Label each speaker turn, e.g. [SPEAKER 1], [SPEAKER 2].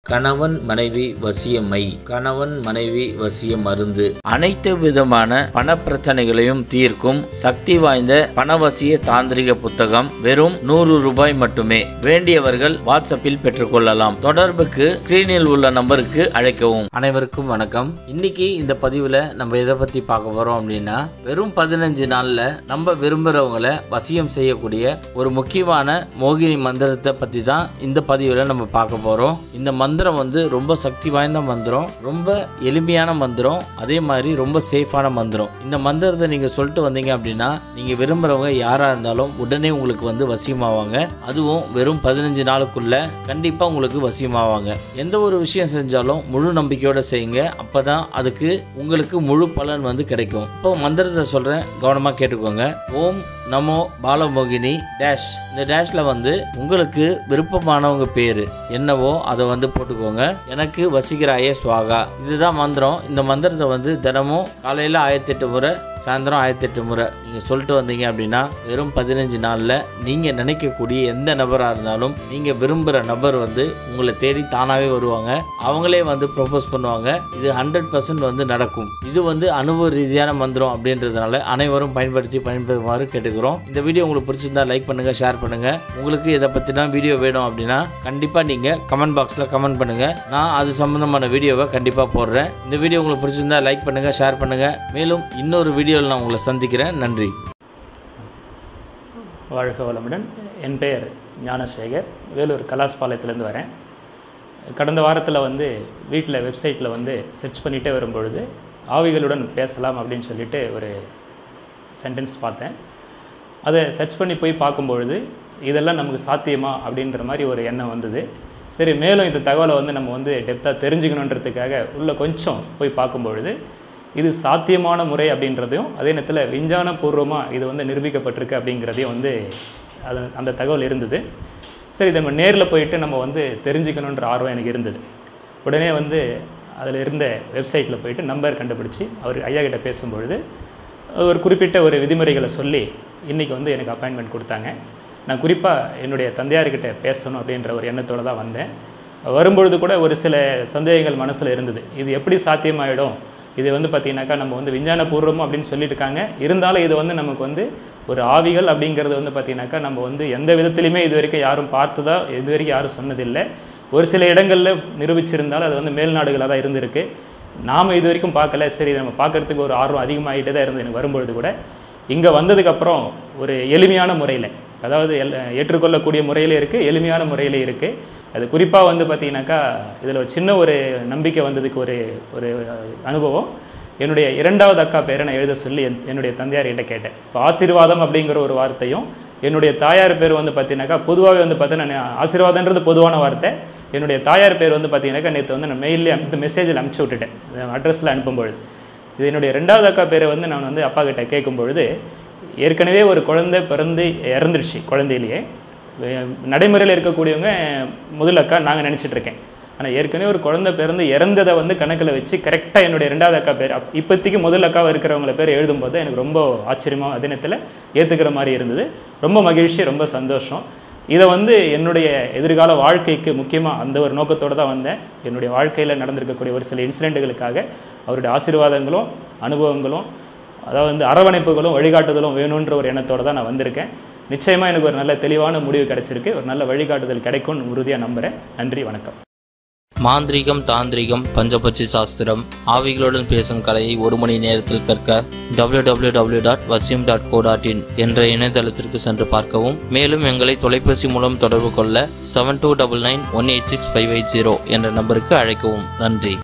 [SPEAKER 1] கணவன் மனைவி வசியமை கணவன் மனைவி வசிய மருந்து அனைத்து விதமான பண பிரச்சனைகளையும் தீர்க்கும் சக்தி வாய்ந்த பணவசிய தாந்திரிக புத்தகம் வெறும் நூறு ரூபாய் மட்டுமே வேண்டியவர்கள் வாட்ஸ்அப்பில் பெற்றுக்கொள்ளலாம் தொடர்புக்கு ஸ்கிரீனில் உள்ள நம்பருக்கு அழைக்கவும்
[SPEAKER 2] அனைவருக்கும் வணக்கம் இன்னைக்கு இந்த பதிவில் நம்ம எதை பற்றி பார்க்க போகிறோம் அப்படின்னா வெறும் பதினஞ்சு நாளில் நம்ம விரும்புகிறவங்கள வசியம் செய்யக்கூடிய ஒரு முக்கியமான மோகினி மந்திரத்தை பற்றி தான் இந்த பதிவில் நம்ம பார்க்க போகிறோம் இந்த மந்திரம் வந்து ரொம்ப சக்தி வாய்ந்த மந்திரம் ரொம்ப எளிமையான மந்திரம் அதே மாதிரி ரொம்ப சேஃபான மந்திரம் இந்த மந்திரத்தை நீங்கள் சொல்லிட்டு வந்தீங்க அப்படின்னா நீங்கள் விரும்புகிறவங்க யாராக இருந்தாலும் உடனே உங்களுக்கு வந்து வசியமாவாங்க அதுவும் வெறும் பதினஞ்சு நாளுக்குள்ள கண்டிப்பாக உங்களுக்கு வசியமாவாங்க எந்த ஒரு விஷயம் செஞ்சாலும் முழு நம்பிக்கையோட செய்யுங்க அப்பதான் அதுக்கு உங்களுக்கு முழு பலன் வந்து கிடைக்கும் இப்போ மந்திரத்தை சொல்றேன் கவனமா கேட்டுக்கோங்க ஓம் நமோ பாலமோகினி டேஷ் இந்த டேஷ்ல வந்து உங்களுக்கு விருப்பமானவங்க பேரு என்னவோ அதை வந்து போட்டுக்கோங்க எனக்கு வசிக்கிறாயே ஸ்வாகா இதுதான் மந்திரம் இந்த மந்திரத்தை வந்து தினமும் காலையில் ஆயிரத்தெட்டு முறை சாயந்தரம் ஆயிரத்தெட்டு முறை நீங்கள் சொல்லிட்டு வந்தீங்க அப்படின்னா வெறும் பதினஞ்சு நாளில் நீங்கள் நினைக்கக்கூடிய எந்த நபராக இருந்தாலும் நீங்கள் விரும்புகிற நபர் வந்து உங்களை தேடி தானாகவே வருவாங்க அவங்களே வந்து ப்ரொபோஸ் பண்ணுவாங்க இது ஹண்ட்ரட் பர்சன்ட் வந்து நடக்கும் இது வந்து அனுபவ ரீதியான மந்திரம் அப்படின்றதுனால அனைவரும் பயன்படுத்தி பயன்பெறுமாறு கேட்டுக்கிறோம் இந்த வீடியோ உங்களுக்கு பிடிச்சிருந்தா லைக் பண்ணுங்கள் ஷேர் பண்ணுங்கள் உங்களுக்கு இதை பற்றினா வீடியோ வேணும் அப்படின்னா கண்டிப்பாக நீங்கள் கமெண்ட் பாக்ஸில் கமெண்ட் பண்ணுங்கள் நான் அது சம்மந்தமான வீடியோவை கண்டிப்பாக போடுறேன் இந்த வீடியோ உங்களுக்கு பிடிச்சிருந்தா லைக் பண்ணுங்கள் ஷேர் பண்ணுங்கள் மேலும் இன்னொரு வீடியோவில் நான் உங்களை சந்திக்கிறேன் நன்றி
[SPEAKER 3] வாழ்க வளமுடன் என் பெயர் ஞானசேகர் வேலூர் கலாஸ்பாளையத்துலேருந்து வரேன் கடந்த வாரத்தில் வந்து வீட்டில் வெப்சைட்டில் வந்து சர்ச் பண்ணிகிட்டே வரும்பொழுது ஆவிகளுடன் பேசலாம் அப்படின்னு சொல்லிட்டு ஒரு சென்டென்ஸ் பார்த்தேன் அதை சர்ச் பண்ணி போய் பார்க்கும்பொழுது இதெல்லாம் நமக்கு சாத்தியமா அப்படின்ற மாதிரி ஒரு எண்ணம் வந்தது சரி மேலும் இந்த தகவலை வந்து நம்ம வந்து டெப்த்தாக தெரிஞ்சுக்கணுன்றதுக்காக உள்ளே கொஞ்சம் போய் பார்க்கும்பொழுது இது சாத்தியமான முறை அப்படின்றதையும் அதே நேரத்தில் விஞ்ஞானபூர்வமாக இது வந்து நிரூபிக்கப்பட்டிருக்கு அப்படிங்கிறதையும் வந்து அது அந்த தகவல் இருந்தது சரி இதை நம்ம நேரில் போயிட்டு நம்ம வந்து தெரிஞ்சுக்கணுன்ற ஆர்வம் எனக்கு இருந்தது உடனே வந்து அதில் இருந்த வெப்சைட்டில் போயிட்டு நம்பர் கண்டுபிடிச்சி அவர் ஐயா கிட்ட பேசும்பொழுது ஒரு குறிப்பிட்ட ஒரு விதிமுறைகளை சொல்லி இன்றைக்கி வந்து எனக்கு அப்பாயின்மெண்ட் கொடுத்தாங்க நான் குறிப்பாக என்னுடைய தந்தையார்கிட்ட பேசணும் அப்படின்ற ஒரு எண்ணத்தோடு தான் வந்தேன் வரும்பொழுது கூட ஒரு சில சந்தேகங்கள் மனசில் இருந்தது இது எப்படி சாத்தியமாயிடும் இது வந்து பார்த்தீங்கன்னாக்கா நம்ம வந்து விஞ்ஞானபூர்வம் அப்படின்னு சொல்லிட்டு இருக்காங்க இருந்தாலும் இது வந்து நமக்கு வந்து ஒரு ஆவிகள் அப்படிங்கிறது வந்து பார்த்தீங்கன்னாக்கா நம்ம வந்து எந்த விதத்துலையுமே இது வரைக்கும் யாரும் பார்த்ததா இது வரைக்கும் யாரும் சொன்னதில்லை ஒரு சில இடங்களில் நிரூபிச்சிருந்தாலும் அது வந்து மேல்நாடுகளாக தான் இருந்திருக்கு நாம் இது வரைக்கும் பார்க்கல சரி நம்ம பார்க்கறதுக்கு ஒரு ஆர்வம் அதிகமாகிட்டே தான் இருந்து எனக்கு வரும்பொழுது கூட இங்கே வந்ததுக்கப்புறம் ஒரு எளிமையான முறையில் அதாவது எல் ஏற்றுக்கொள்ளக்கூடிய முறையிலே இருக்குது எளிமையான முறையிலே இருக்குது அது குறிப்பாக வந்து பார்த்தீங்கன்னாக்கா இதில் ஒரு சின்ன ஒரு நம்பிக்கை வந்ததுக்கு ஒரு ஒரு அனுபவம் என்னுடைய இரண்டாவது அக்கா பேரை நான் எழுத சொல்லி என் என்னுடைய தந்தையார் கிட்ட கேட்டேன் இப்போ ஆசீர்வாதம் அப்படிங்கிற ஒரு வார்த்தையும் என்னுடைய தாயார் பேர் வந்து பார்த்தீங்கன்னாக்கா பொதுவாகவே வந்து பார்த்தீங்கன்னா ஆசீர்வாதன்றது பொதுவான வார்த்தை என்னுடைய தாயார் பேர் வந்து பார்த்தீங்கன்னாக்கா நேற்று வந்து நான் மெயிலே அனுப்பி மெசேஜில் அனுப்பிச்சி விட்டுட்டேன் அட்ரஸில் அனுப்பும்பொழுது இது என்னுடைய ரெண்டாவது அக்கா பேரை வந்து நான் வந்து அப்பா கிட்ட கேட்கும் பொழுது ஏற்கனவே ஒரு குழந்தை பிறந்து இறந்துருச்சு குழந்தையிலேயே நடைமுறையில் இருக்கக்கூடியவங்க முதல் அக்கா நாங்கள் நினச்சிட்டு இருக்கேன் ஆனால் ஏற்கனவே ஒரு குழந்தை பிறந்து இறந்ததை வந்து கணக்கில் வச்சு கரெக்டாக என்னுடைய ரெண்டாவது அக்கா பேர் அப் இப்போதைக்கு முதல் அக்காவாக இருக்கிறவங்கள பேர் எழுதும்போது எனக்கு ரொம்ப ஆச்சரியமாக அதே நேரத்தில் ஏற்றுக்கிற மாதிரி இருந்தது ரொம்ப மகிழ்ச்சி ரொம்ப சந்தோஷம் இதை வந்து என்னுடைய எதிர்கால வாழ்க்கைக்கு முக்கியமாக அந்த ஒரு நோக்கத்தோடு தான் வந்தேன் என்னுடைய வாழ்க்கையில் நடந்திருக்கக்கூடிய ஒரு சில இன்சிடெண்ட்டுகளுக்காக அவருடைய ஆசீர்வாதங்களும் அனுபவங்களும் அதாவது வந்து அரவணைப்புகளும் வழிகாட்டுதலும் வேணுன்ற ஒரு எண்ணத்தோடு தான் நான் வந்திருக்கேன் நிச்சயமாக எனக்கு ஒரு நல்ல தெளிவான முடிவு கிடைச்சிருக்கு ஒரு நல்ல வழிகாட்டுதல் கிடைக்கும்னு உறுதியாக நம்புகிறேன் நன்றி வணக்கம்
[SPEAKER 4] மாந்திரீகம் தாந்திரிகம் பஞ்சபட்சி சாஸ்திரம் ஆவிகளுடன் பேசும் கலையை ஒரு மணி நேரத்தில் கற்க www.vasim.co.in டாட் வசியம் டாட் கோ டாட் இன் என்ற இணையதளத்திற்கு சென்று பார்க்கவும் மேலும் எங்களை தொலைபேசி மூலம் தொடர்பு கொள்ள seven two double nine one eight six five eight zero என்ற நம்பருக்கு அழைக்கவும் நன்றி